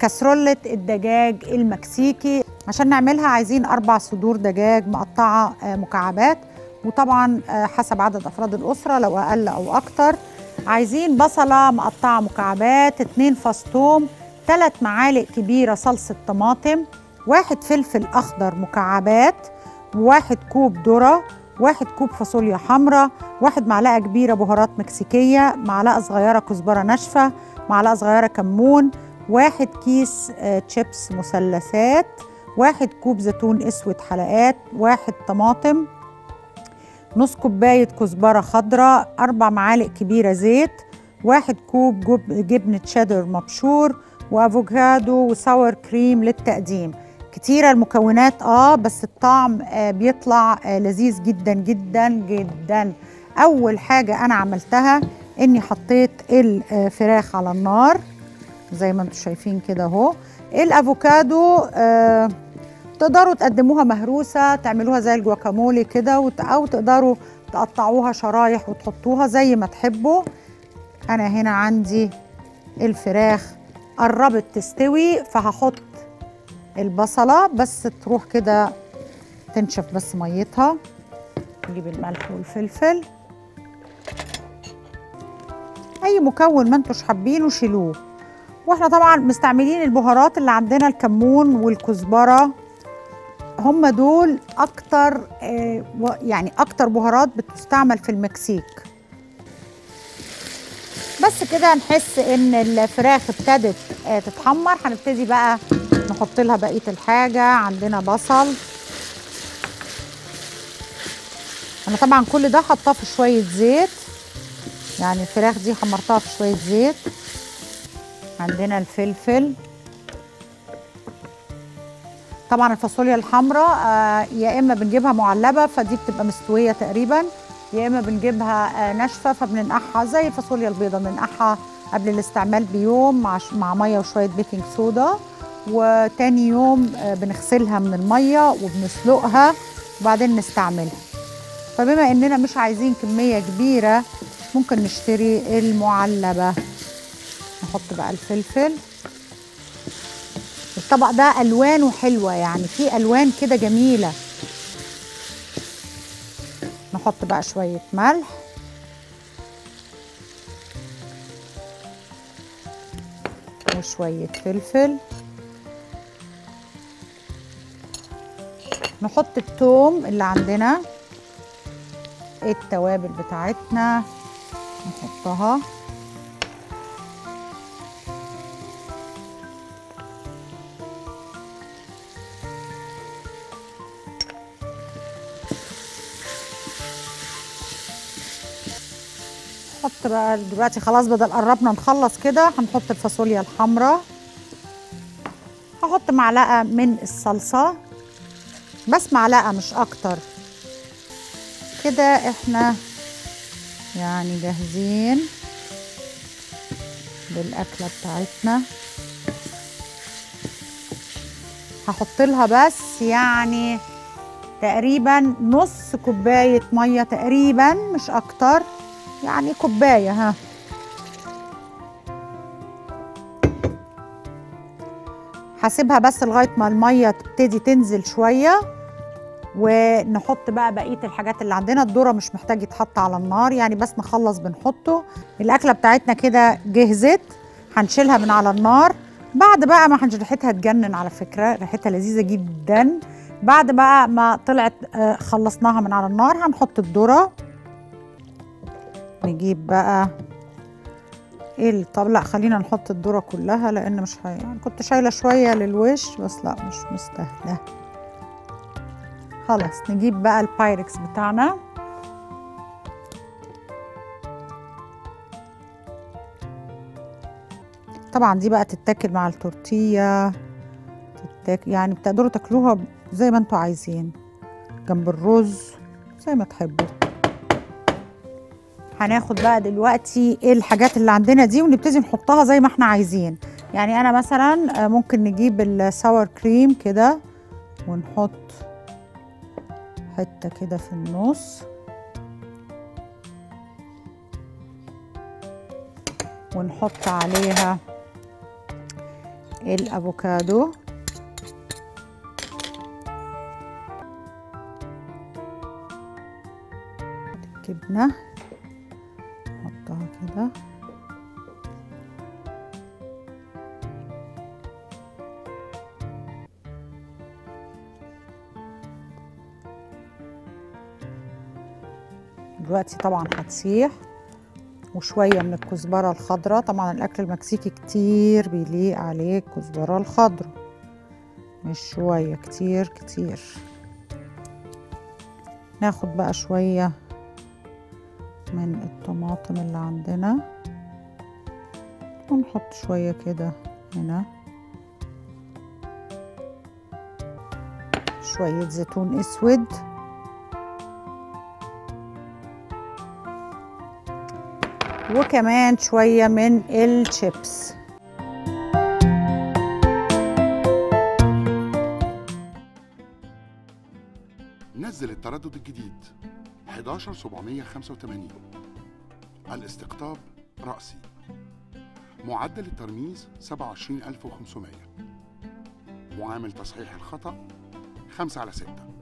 كسرولة الدجاج المكسيكي عشان نعملها عايزين أربع صدور دجاج مقطعة آه، مكعبات وطبعا آه، حسب عدد أفراد الأسرة لو أقل أو أكتر عايزين بصلة مقطعة مكعبات اتنين فص توم تلات معالق كبيرة صلصة طماطم واحد فلفل أخضر مكعبات واحد كوب ذرة واحد كوب فاصوليا حمراء واحد معلقة كبيرة بهارات مكسيكية معلقة صغيرة كزبرة ناشفة معلقة صغيرة كمون واحد كيس آه، تشيبس مثلثات واحد كوب زيتون اسود حلقات واحد طماطم نص كوباية كزبرة خضراء أربع معالق كبيرة زيت واحد كوب جب- جبنة شيدر مبشور وأفوكادو وساور كريم للتقديم كتيرة المكونات اه بس الطعم آه بيطلع آه لذيذ جدا جدا جدا أول حاجة أنا عملتها إني حطيت الفراخ على النار زي ما انتم شايفين كده اهو الافوكادو آه تقدروا تقدموها مهروسه تعملوها زي الجواكامولي كده وت- او تقدروا تقطعوها شرايح وتحطوها زي ما تحبوا انا هنا عندي الفراخ قربت تستوي فهحط البصله بس تروح كده تنشف بس ميتها نجيب الملح والفلفل اي مكون ما انتوش حابينه شيلوه واحنا طبعا مستعملين البهارات اللي عندنا الكمون والكزبره هم دول اكتر آه، و- يعني اكتر بهارات بتستعمل في المكسيك بس كده نحس ان الفراخ ابتدت آه، تتحمر هنبتدي بقى نحط لها بقيه الحاجه عندنا بصل انا طبعا كل ده حطاه في شويه زيت يعني الفراخ دي حمرتها في شويه زيت عندنا الفلفل طبعا الفاصوليا الحمراء آه، يا اما بنجيبها معلبه فدي بتبقى مستويه تقريبا يا اما بنجيبها آه، ناشفه فبننقعها زي الفاصوليا البيضاء بننقعها قبل الاستعمال بيوم مع ش- مع ميه وشويه بيكنج صودا وتاني يوم آه، بنغسلها من الميه وبنسلقها وبعدين نستعملها فبما اننا مش عايزين كميه كبيره ممكن نشتري المعلبه نحط بقى الفلفل الطبق ده الوانه حلوه يعني في الوان كده جميله نحط بقى شويه ملح وشويه فلفل نحط التوم اللي عندنا التوابل بتاعتنا نحطها نحط بقى دلوقتي خلاص بدل قربنا نخلص كده هنحط الفاصوليا الحمراء هحط معلقة من الصلصة بس معلقة مش أكتر كده احنا يعني جاهزين بالأكلة بتاعتنا هحط لها بس يعني تقريبا نص كوباية مية تقريبا مش أكتر يعني كوباية ها هسيبها بس لغاية ما المية تبتدي تنزل شوية ونحط بقى بقية الحاجات اللي عندنا الذرة مش محتاج يتحط على النار يعني بس نخلص بنحطه الأكلة بتاعتنا كده جهزت هنشيلها من على النار بعد بقى ما هنش ريحتها تجنن على فكرة ريحتها لذيذة جدا بعد بقى ما طلعت آه، خلصناها من على النار هنحط الذرة نجيب بقى ايه طب لا خلينا نحط الذرة كلها لان مش هي يعني كنت شايلة شوية للوش بس لا مش مستاهلة خلاص نجيب بقى البايركس بتاعنا طبعا دي بقى تتاكل مع التورتية تتاكل يعني بتقدروا تاكلوها زي ما انتوا عايزين جنب الرز زي ما تحبوا هناخد بقى دلوقتي ايه الحاجات اللي عندنا دي ونبتدي نحطها زي ما احنا عايزين يعني انا مثلا آه، ممكن نجيب الساور كريم كده ونحط حته كده في النص ونحط عليها الافوكادو الجبنه نحطها كده دلوقتي طبعا هتسيح وشويه من الكزبره الخضراء طبعا الاكل المكسيكي كتير بيليق عليه الكزبره الخضراء مش شويه كتير كتير ناخد بقى شويه من الطماطم اللي عندنا ونحط شويه كده هنا شويه زيتون اسود وكمان شوية من الشيبس نزل التردد الجديد 11785 الاستقطاب رأسي معدل الترميز 27500 معامل تصحيح الخطأ 5 على 6